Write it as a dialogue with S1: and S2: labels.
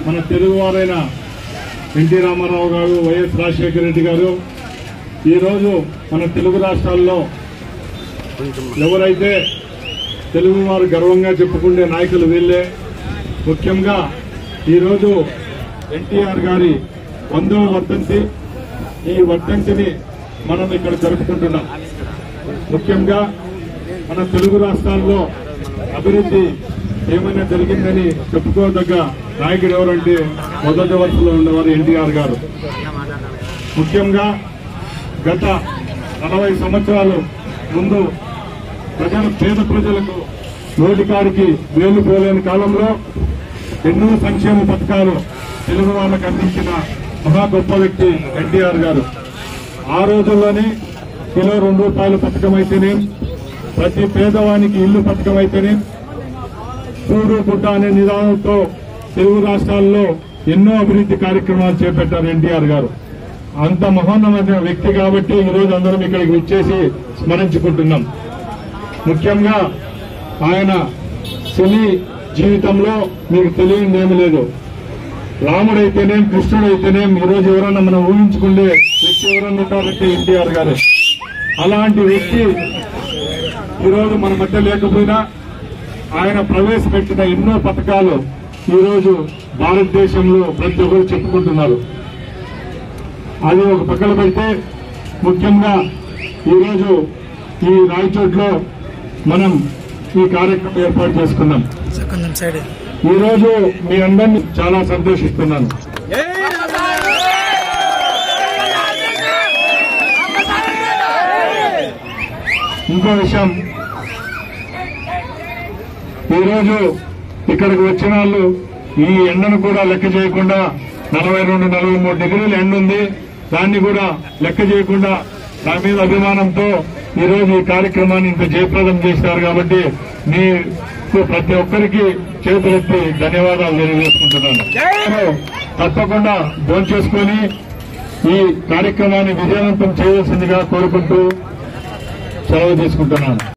S1: మన తెలుగువారైన ఎన్టీ రామారావు గారు వైఎస్ రాజశేఖర రెడ్డి గారు ఈరోజు మన తెలుగు రాష్ట్రాల్లో ఎవరైతే తెలుగు వారు గర్వంగా చెప్పుకునే నాయకులు వీళ్ళే ముఖ్యంగా ఈరోజు ఎన్టీఆర్ గారి వందవ వర్ధంతి ఈ వర్ధంతిని మనం ఇక్కడ జరుపుకుంటున్నాం ముఖ్యంగా మన తెలుగు రాష్ట్రాల్లో అభివృద్ధి ఏమైనా జరిగిందని చెప్పుకోదగ్గ నాయకుడు ఎవరంటే మొదటి వరుసలో ఉన్నవారు ఎన్టీఆర్ గారు ముఖ్యంగా గత నలభై సంవత్సరాలు ముందు ప్రజలు పేద ప్రజలకు నోటికారికి వేలు పోలేని కాలంలో ఎన్నో సంక్షేమ పథకాలు తెలుగు వాళ్ళకు అందించిన మహా గొప్ప వ్యక్తి ఎన్టీఆర్ గారు ఆ రోజుల్లోనే కిలో రెండు రూపాయల పథకం అయితేనే ప్రతి పేదవానికి ఇల్లు పథకం అయితేనే కూడు గుడ్డ అనే నిదానంతో తెలుగు రాష్ట్రాల్లో ఎన్నో అభివృద్ధి కార్యక్రమాలు చేపట్టారు ఎన్టీఆర్ గారు అంత మహోన్నతమైన వ్యక్తి కాబట్టి ఈ రోజు అందరం ఇక్కడికి వచ్చేసి స్మరించుకుంటున్నాం ముఖ్యంగా ఆయన సినీ జీవితంలో మీకు తెలియని ఏమీ లేదు రాముడైతేనేం కృష్ణుడైతేనేం ఈ రోజు ఎవరన్నా మనం ఊహించుకుంటే వ్యక్తి ఎవరన్నా ఉంటారంటే ఎన్టీఆర్ గారు అలాంటి వ్యక్తి ఈరోజు మన మధ్య లేకపోయినా ఆయన ప్రవేశపెట్టిన ఎన్నో పథకాలు ఈరోజు భారతదేశంలో ప్రతి ఒక్కరు చెప్పుకుంటున్నారు అది ఒక పక్కన పెడితే ముఖ్యంగా ఈరోజు ఈ రాయచోట్లో మనం ఈ కార్యక్రమం ఏర్పాటు చేసుకున్నాం
S2: సార్ కొంచెం సైడ్
S1: ఈ రోజు మీ అందరినీ చాలా సంతోషిస్తున్నాను ఇంకో విషయం ఈరోజు ఇక్కడికి వచ్చిన వాళ్ళు ఈ ఎండను కూడా లెక్క చేయకుండా నలభై రెండు నలభై మూడు డిగ్రీల ఎండ ఉంది దాన్ని కూడా లెక్క చేయకుండా నా మీద అభిమానంతో ఈ రోజు ఈ కార్యక్రమాన్ని ఇంత జయప్రదం చేశారు కాబట్టి మీకు ప్రతి ఒక్కరికి చేతులెత్తి ధన్యవాదాలు తెలియజేసుకుంటున్నాను తప్పకుండా భోంచేసుకొని ఈ కార్యక్రమాన్ని విజయవంతం చేయవలసిందిగా కోరుకుంటూ సెలవు తీసుకుంటున్నాను